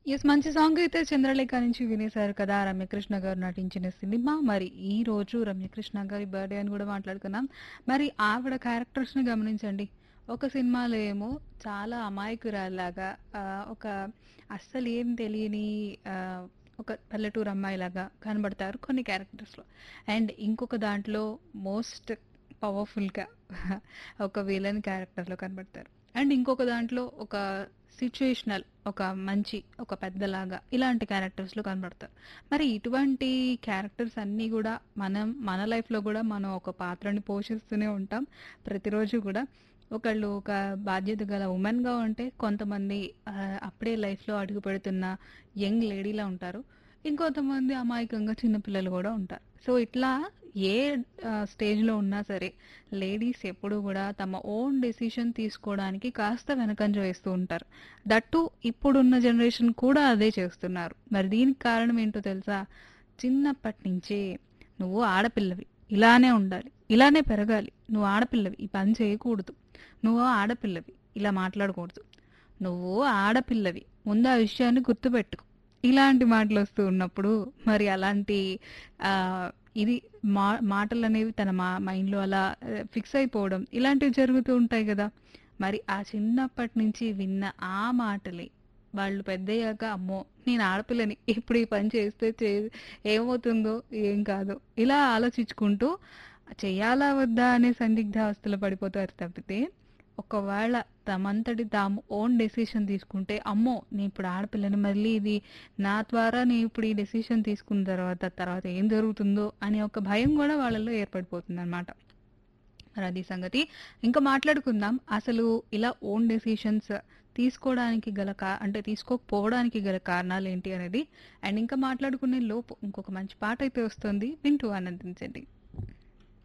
Yes. మంచి song అయితే 'చంద్రలేఖ' నుంచి వినేశారు కదా! రమ్యకృష్ణ గారు నటించిన సినిమా. మరి ఈ రోజు రమ్యకృష్ణ గారి బర్త్‌డే అని కూడా మాట్లాడుకున్నాం. మరి ఆవిడ క్యారెక్టర్స్‌ని గమనించండి. ఒక సినిమాలో ఏమో చాలా అమాయకురాల్లాగా ఆహ్, ఒక అస్సలేం తెలియని ఆహ్, ఒక పల్లెటూరు అమ్మాయిలాగా కనబడతారు కొన్ని క్యారెక్టర్స్‌లో. అండ్ ఇంకొక దాంట్లో మోస్ట్ పవర్‌ఫుల్‌గా ఒక విలన్ క్యారెక్టర్‌లో కనబడతారు. అండ్ ఇంకొక దాంట్లో ఒక సిట్యుయేషనల్ ఒక మంచి ఒక పెద్దలాగా ఇలాంటి క్యారెక్టర్స్‌లో కనబడతారు. మరి ఇటువంటి క్యారెక్టర్స్ అన్నీ గూడా మనం మన లైఫ్‌లో గూడా మనం ఒక పాత్రని పోషిస్తూనే ఉంటాం. ప్రతిరోజు గూడా ఒకళ్ళు ఒక బాధ్యత గల వుమెన్‌గా ఉంటే కొంతమంది ఆహ్, అప్పుడే లైఫ్‌లో అడుగుపెడుతున్న యంగ్ లేడీలా ఉంటారు. ఇంకొంతమంది అమాయకంగా చిన్న పిల్లలు గూడా ఉంటారు. సో, ఇట్లా ఏ ఆహ్, స్టేజ్‌లో ఉన్నా సరే లేడీస్ ఎప్పుడూ గూడా తమ ఓన్ డెసిషన్ తీసుకోవడానికి కాస్త వెనకంజ వేస్తూ ఉంటారు. దట్ టూ ఇప్పుడున్న జనరేషన్ కూడా అదే చేస్తున్నారు. మరి దీనికి కారణం ఏంటో తెలుసా? చిన్నప్పటి నుంచే నువ్వు ఆడపిల్లవి. ఇలానే ఉండాలి. ఇలానే పెరగాలి. నువ్వు ఆడపిల్లవి. ఈ పని చేయకూడదు. నువ్వు ఆడపిల్లవి. ఇలా మాట్లాడకూడదు. నువ్వు ఆడపిల్లవి. ముందు ఆ విషయాన్ని గుర్తుపెట్టుకో. ఇలాంటి మాటలొస్తూ ఉన్నప్పుడు మరి అలాంటి ఆహ్, ఇది మా మాటలనేవి తన మా మైండ్‌లో అలా ఆహ్, ఫిక్స్ అయిపోవడం ఇలాంటివి జరుగుతూ ఉంటాయి గదా! మరి ఆ చిన్నప్పటి నుంచి విన్న ఆ మాటలే వాళ్ళు పెద్దయ్యాక అమ్మో! నేను ఆడపిల్లని ఇప్పుడు ఈ పని చేస్తే చే ఏమవుతుందో ఏం కాదో ఇలా ఆలోచించుకుంటూ చెయ్యాలా వద్దా అనే సందిగ్ధావస్థలో పడిపోతారు తప్పితే ఒకవేళ తమంతటి తాము ఓన్ డెసిషన్ తీసుకుంటే అమ్మో! నేను ఇప్పుడు ఆడపిల్లని మళ్ళీ ఇది నా ద్వారా నేను ఇప్పుడు ఈ డెసిషన్ తీసుకున్న తర్వాత తర్వాత ఏం జరుగుతుందో అనే ఒక భయం గూడా వాళ్ళలో ఏర్పడిపోతుందనమాట. మరి అది సంగతి. ఇంకా మాట్లాడుకుందాం. అసలు ఇలా ఓన్ డెసిషన్స్ తీసుకోవడానికి గల కా అంటే తీసుకోకపోవడానికి గల కారణాలేంటి అనేది. అండ్ ఇంకా మాట్లాడుకునే లోపు ఇంకొక మంచి పాటైతే వస్తుంది. వింటూ ఆనందించండి.